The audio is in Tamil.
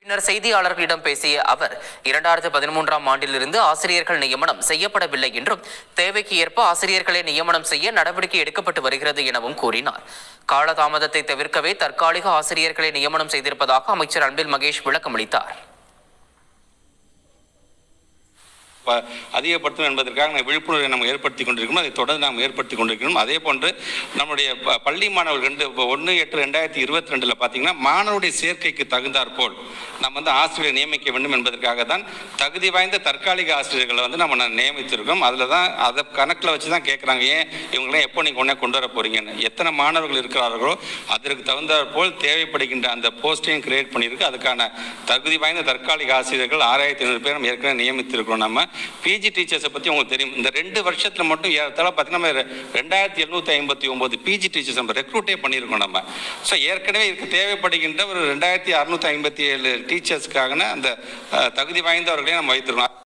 பின்னர் செய்தியாளர்களிடம் பேசிய அவர் இரண்டாயிரத்து பதிமூன்றாம் ஆண்டிலிருந்து ஆசிரியர்கள் நியமனம் செய்யப்படவில்லை என்றும் தேவைக்கு ஏற்ப ஆசிரியர்களை நியமனம் செய்ய நடவடிக்கை எடுக்கப்பட்டு வருகிறது எனவும் கூறினார் காலதாமதத்தை தவிர்க்கவே தற்காலிக ஆசிரியர்களை நியமனம் செய்திருப்பதாக அமைச்சர் அன்பில் மகேஷ் விளக்கமளித்தார் ப- அதிகப்படுத்தணும் என்பதற்காக நாம் விழிப்புணர்வை நம்ம ஏற்படுத்தி கொண்டிருக்கணும் அதை தொடர்ந்து நாம் ஏற்படுத்தி கொண்டிருக்கணும் அதே போன்று நம்முடைய ப- பள்ளி மாணவர்கள் ரெண்டு இப்போ ஒன்று எட்டு ரெண்டாயிரத்தி இருபத்தி ரெண்டில் பார்த்தீங்கன்னா மாணவருடைய சேர்க்கைக்கு தகுந்தாற் போல் நம்ம வந்து ஆசிரியரை நியமிக்க வேண்டும் என்பதற்காக தான் தகுதி வாய்ந்த தற்காலிக ஆசிரியர்களை வந்து நம்ம ந- நியமித்திருக்கோம் அதில் தான் அதை கணக்கில் வச்சு தான் கேட்குறாங்க ஏன் இவங்களாம் எப்போ நீங்கள் கொண்டே கொண்டு வர போறீங்கன்னு எத்தனை மாணவர்கள் இருக்கிறார்களோ அதற்கு தகுந்தாற் போல் தேவைப்படுகின்ற அந்த போஸ்டையும் கிரியேட் பண்ணியிருக்கு அதுக்கான தகுதி வாய்ந்த தற்காலிக ஆசிரியர்கள் ஆறாயிரத்தி ஐநூறு பேர் நம்ம ஏற்கனவே நியமித்திருக்கிறோம் நம்ம பிஜி டீச்சர்ஸை பற்றி உங்களுக்கு தெரியும் இந்த ரெண்டு வருஷத்தில் மட்டும் ஏறத்தாழ பார்த்தீங்கன்னா நம்ம ரெ- ரெண்டாயிரத்தி எழுநூற்றி ஐம்பத்தி ஒம்பது பிஜி டீச்சர்ஸ் நம்ம ரெக்ரூட்டே பண்ணியிருக்கோம் நம்ம ஸோ ஏற்கனவே இதுக்கு தேவைப்படுகின்ற ஒரு ரெண்டாயிரத்தி அறுநூற்றி ஐம்பத்தி ஏழு டீச்சர்ஸ்க்கான அந்த அஹ், தகுதி வாய்ந்தவர்களையும் நம்ம வைத்திருக்கோம்